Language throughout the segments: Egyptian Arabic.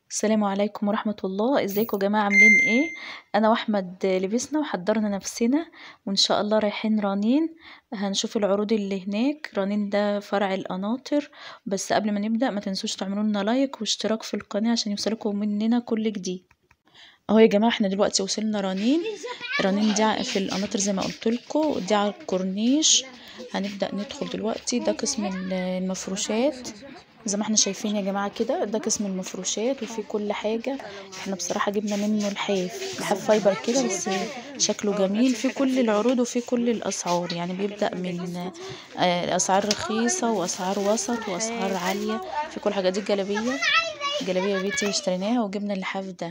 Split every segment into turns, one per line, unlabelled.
السلام عليكم ورحمة الله ازيكم يا جماعة عاملين ايه انا واحمد لبسنا وحضرنا نفسنا وان شاء الله رايحين رنين هنشوف العروض اللي هناك رنين ده فرع القناطر بس قبل ما نبدأ ما تنسوش تعملوا لنا لايك واشتراك في القناة عشان يوصلكم مننا كل جديد اهو يا جماعة احنا دلوقتي وصلنا رنين رنين دي في القناطر زي ما قلت لكم دي على الكورنيش هنبدأ ندخل دلوقتي ده قسم المفروشات زي ما احنا شايفين يا جماعة كده ده قسم المفروشات وفي كل حاجة احنا بصراحة جبنا منه الحاف الحاف فايبر كده بس شكله جميل في كل العروض وفي كل الأسعار يعني بيبدأ من آه، أسعار رخيصة وأسعار وسط وأسعار عالية في كل حاجة دي الجلابية جلابية بيتي اشتريناها وجبنا اللحاف ده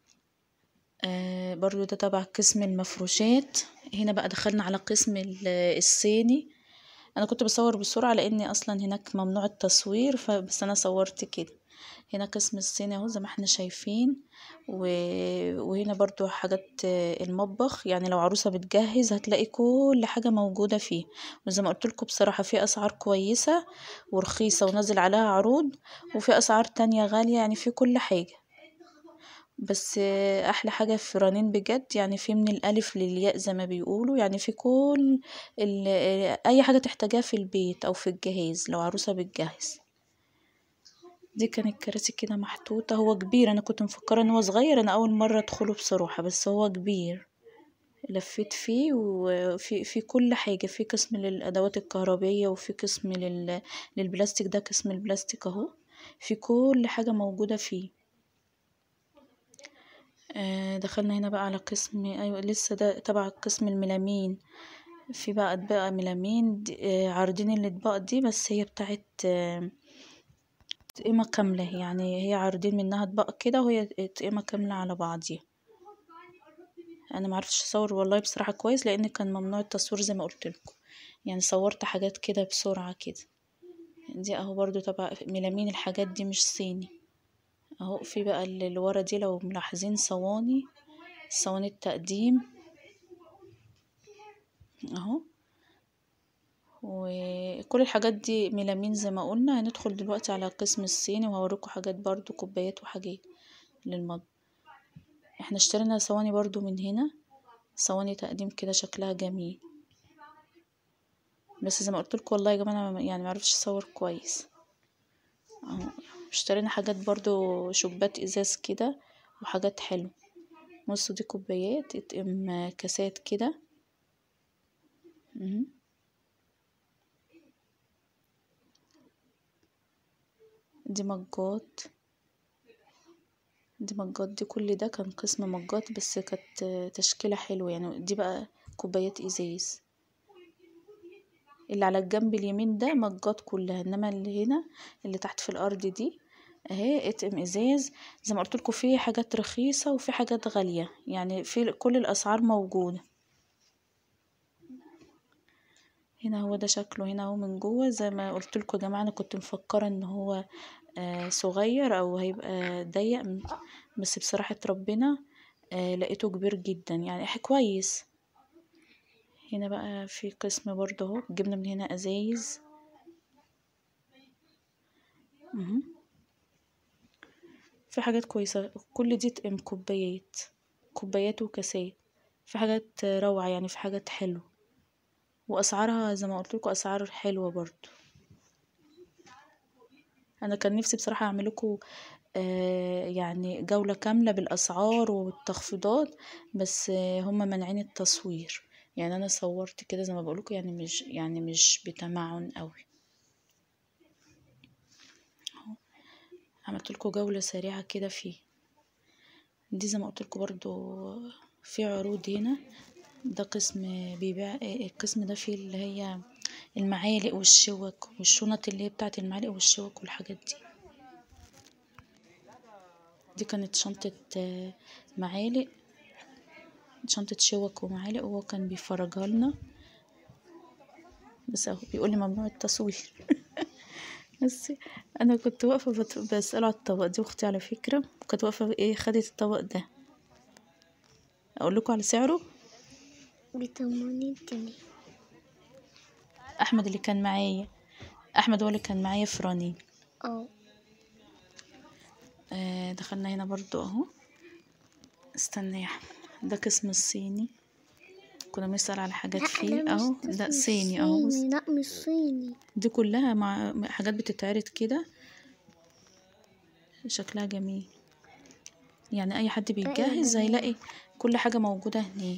آه برضو ده تبع قسم المفروشات هنا بقى دخلنا على قسم ال- الصيني انا كنت بصور بسرعة لاني اصلا هناك ممنوع التصوير فبس انا صورت كده هنا قسم الصيني اهو زي ما احنا شايفين و... وهنا برضو حاجات آه، المطبخ يعني لو عروسة بتجهز هتلاقي كل حاجة موجودة فيه وزي ما قلت لكم بصراحة في اسعار كويسة ورخيصة ونازل عليها عروض وفي اسعار تانية غالية يعني في كل حاجة بس آه، احلى حاجه في رنين بجد يعني في من الالف للياء زي ما بيقولوا يعني في كل ال- آه، اي حاجه تحتاجها في البيت او في الجهاز لو عروسه بتجهز دي كانت كراسي كده محطوطه هو كبير انا كنت مفكره ان هو صغير انا اول مره ادخله بصراحه بس هو كبير لفيت فيه وفي في كل حاجه في قسم للادوات الكهربائيه وفي قسم لل للبلاستيك ده قسم البلاستيك اهو في كل حاجه موجوده فيه آه، دخلنا هنا بقى على قسم ايوه لسه ده تبع قسم الميلامين في بقى اطباق ميلامين دي- آه، عارضين الاطباق دي بس هي بتاعت آه، تقيمة كاملة يعني هي عارضين منها اطباق كده وهي تقيمة كاملة على بعضيها انا معرفتش اصور والله بصراحة كويس لان كان ممنوع التصوير زي ما قلت لكم يعني صورت حاجات كده بسرعة كده دي اهو برضو تبع ميلامين الحاجات دي مش صيني اهو في بقى اللي اللي ورا دي لو ملاحظين صواني صواني التقديم اهو وكل الحاجات دي ميلامين زي ما قلنا هندخل دلوقتي على قسم الصيني وهوريكم حاجات برضو كوبايات وحاجات للمطبخ احنا اشترينا صواني برضو من هنا صواني تقديم كده شكلها جميل بس زي ما قلت لكم والله يا جماعه انا يعني معرفتش اصور كويس اهو اشترينا حاجات برضو شبات ازاز كده وحاجات حلوه بصوا دي كوبايات تقم كاسات كده مهم. دي مجات دي مجات دي كل ده كان قسم مجات بس كانت تشكيلة حلوة يعني دي بقى كوبايات ازاز اللي على الجنب اليمين ده مجات كلها انما اللي هنا اللي تحت في الارض دي اهي اتم ازاز زي ما قلت لكم في حاجات رخيصة وفي حاجات غالية يعني في كل الاسعار موجودة هنا هو ده شكله هنا اهو من جوه زي ما قلت لكم يا جماعه انا كنت مفكره ان هو آه صغير او هيبقى ضيق م- بس بصراحه ربنا آه لقيته كبير جدا يعني ح- كويس هنا بقى في قسم برضه اهو جبنا من هنا ازايز مهم. في حاجات كويسه كل دي تقم كوبايات كوبايات وكاسات في حاجات روعه يعني في حاجات حلوه واسعارها زي ما قلت لكم اسعار حلوه برضو انا كان نفسي بصراحه اعمل لكم آه يعني جوله كامله بالاسعار والتخفيضات بس آه هم مانعين التصوير يعني انا صورت كده زي ما بقول لكم يعني مش يعني مش بتمعن قوي عملت لكم جوله سريعه كده فيه دي زي ما قلت لكم برضو في عروض هنا ده قسم بيبيع القسم ده فيه اللي هي المعالق والشوك والشنط اللي هي بتاعت المعالق والشوك والحاجات دي دي كانت شنطة آه، معالق شنطة شوك ومعالق وهو كان بيفرجها لنا بس اهو بيقول لي ممنوع التصوير بس انا كنت واقفة بت- بسأله على الطبق دي اختي على فكرة كانت واقفة ايه خدت الطبق ده اقول لكم على سعره
بتمانين جنيه
احمد اللي كان معايا احمد هو اللي كان معايا في رنين
اه
آه دخلنا هنا برضو اهو استنى يا احمد ده قسم الصيني كنا بنسأل على حاجات فيه اهو ده صيني اهو بص.
لا مش صيني
دي كلها مع مع حاجات بتتعرض كده شكلها جميل يعني اي حد بيتجهز هيلاقي كل حاجة موجودة هناك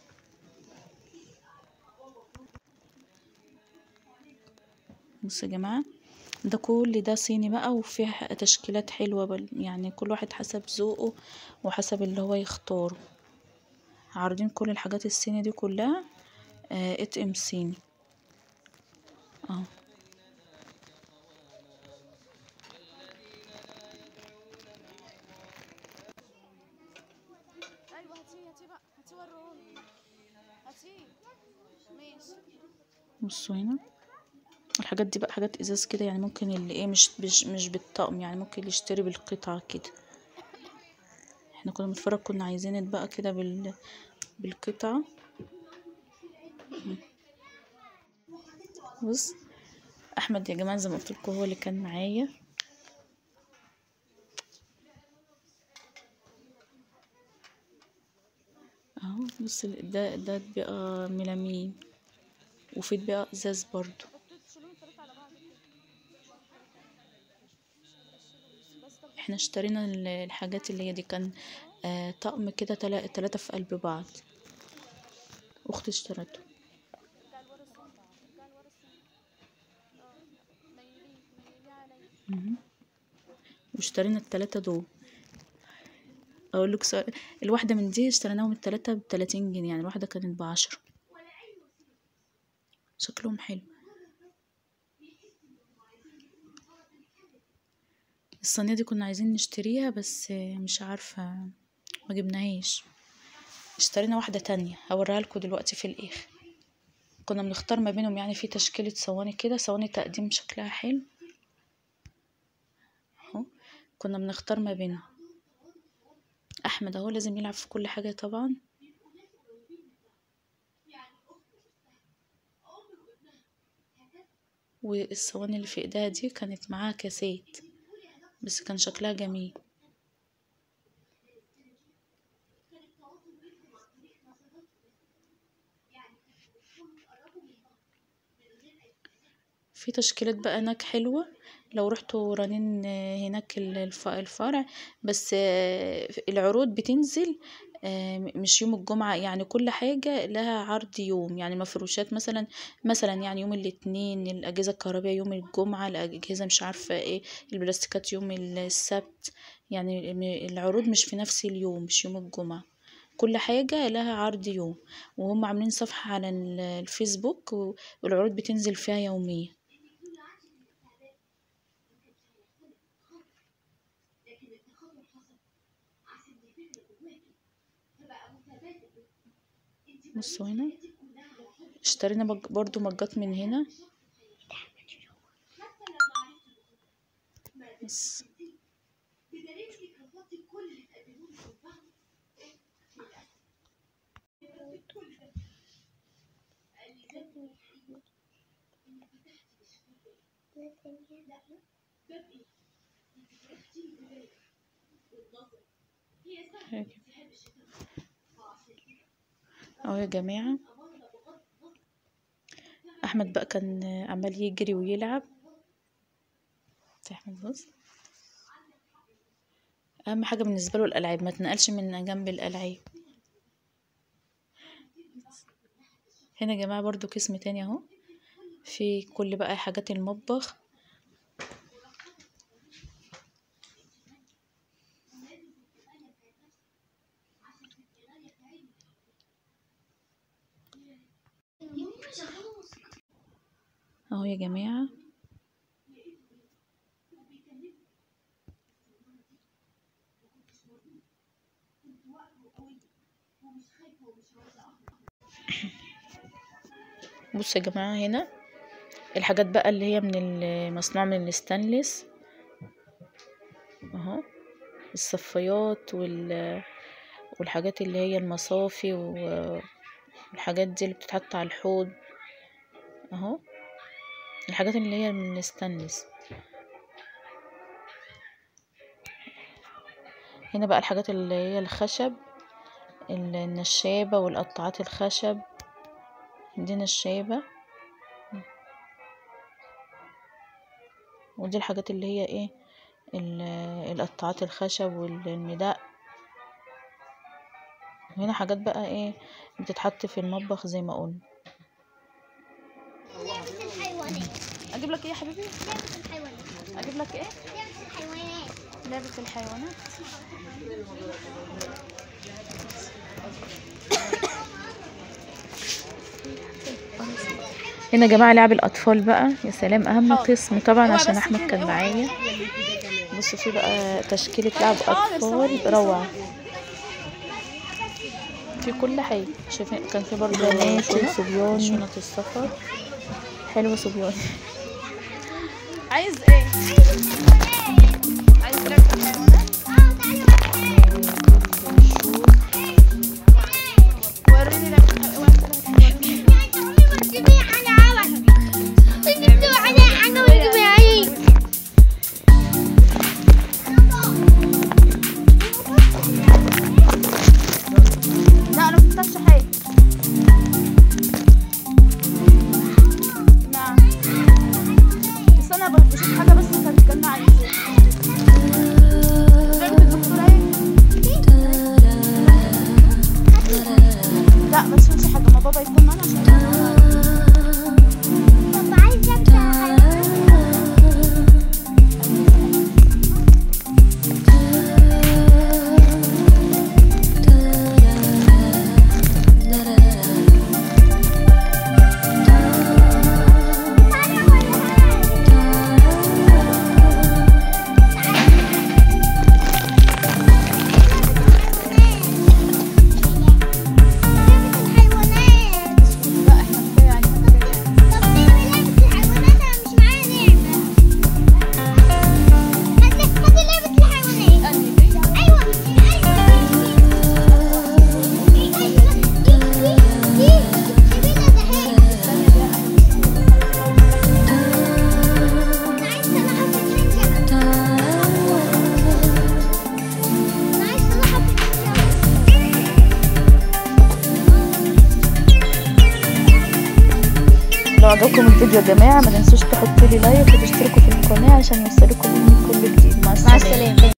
بصوا يا جماعة ده كل ده صيني بقى وفيه تشكيلات حلوة بل يعني كل واحد حسب ذوقه وحسب اللي هو يختاره عارضين كل الحاجات الصيني دي كلها آه اتقم صيني اهو
ايوه هاتيه هاتيه بقى هاتيه وروني هاتيه ماشي
بصوا هنا الحاجات دي بقى حاجات ازاز كده يعني ممكن اللي ايه مش مش, مش بالطقم يعني ممكن اللي يشتري بالقطعة كده احنا كنا بنتفرج كنا عايزين بقى كده بال بالقطعة بص احمد يا جماعة زي ما قلت لكم هو اللي كان معايا اهو بص ال- ده ده بقى ميلامين وفي بقى ازاز برضو
تشيلهم التلاتة على بعض
احنا اشترينا ال- الحاجات اللي هي دي كان آه طقم كده تلا- تلاتة في قلب بعض اختي اشترته
ارجع لورا السن ارجع لورا السن اه ميليه ميليه عليا
مهم. واشترينا التلاتة دول اقول لك سؤال الواحدة من دي اشتريناهم التلاتة بتلاتين جنيه يعني الواحدة كانت بعشرة شكلهم حلو الصينية دي كنا عايزين نشتريها بس مش عارفة ما جبناهاش اشترينا واحدة تانية هوريها لكم دلوقتي في الاخر كنا بنختار ما بينهم يعني في تشكيلة صواني كده صواني تقديم شكلها حلو اهو كنا بنختار ما بينهم احمد اهو لازم يلعب في كل حاجة طبعا والصواني اللي في ايديها دي كانت معاها كاسات بس كان شكلها جميل في تشكيلات بقى هناك حلوة لو رحتوا رنين هناك الف- الفرع بس آه، العروض بتنزل آه، مش يوم الجمعة يعني كل حاجة لها عرض يوم يعني مفروشات مثلا مثلا يعني يوم الاثنين الأجهزة الكهربائية يوم الجمعة الأجهزة مش عارفة ايه البلاستيكات يوم السبت يعني م- العروض مش في نفس اليوم مش يوم الجمعة كل حاجة لها عرض يوم وهم عاملين صفحة على ال- الفيسبوك و- والعروض بتنزل فيها يوميا بصوا هنا اشترينا بج- برضو مجات من هنا بس هيك. اهو يا جماعة احمد بقى كان عمال يجري ويلعب احمد بص اهم حاجة بالنسبة له الالعاب ما تنقلش من جنب الالعاب هنا يا جماعة برضو قسم تاني اهو في كل بقى حاجات المطبخ اهو يا جماعة بصوا يا جماعة هنا الحاجات بقى اللي هي من المصنوع من الستانلس اهو الصفايات وال والحاجات اللي هي المصافي و- والحاجات دي اللي بتتحط على الحوض اهو الحاجات اللي هي من الستانلس هنا بقى الحاجات اللي هي الخشب ال- النشابة والقطاعات الخشب دي نشابة ودي الحاجات اللي هي ايه ال- القطاعات الخشب والمداء وهنا حاجات بقى ايه بتتحط في المطبخ زي ما قلنا
الحيوانات
اجيب لك ايه يا حبيبي
لعبة الحيوانات
اجيب لك ايه
لعبة الحيوانات
لعبة الحيوانات هنا يا جماعة لعب الأطفال بقى يا سلام أهم قسم طبعا عشان أحمد كان معايا بصوا في بقى تشكيلة لعب أطفال روعة في كل حاجة شوفي كان في برضه بنات وصبيان شنط السفر حلوة صبيان
عايز ايه عايز لعبة الحيوانات وريني لعبة الحيوانات وريني. لا انا مفتحش حاجة نعم بس انا بشوف حاجة بس كانت كان عايزة لعبة الدكتورة ايه؟ لا ما تشوفش حاجة ما بابا يكون معانا عشان لا احنا كفاية يعني كفاية أنهي دي؟
لو عجبكم الفيديو يا جماعة ما تنسوش تحطوا لي لايك وتشتركوا في القناة عشان يوصلكم مني كل جديد مع السلامة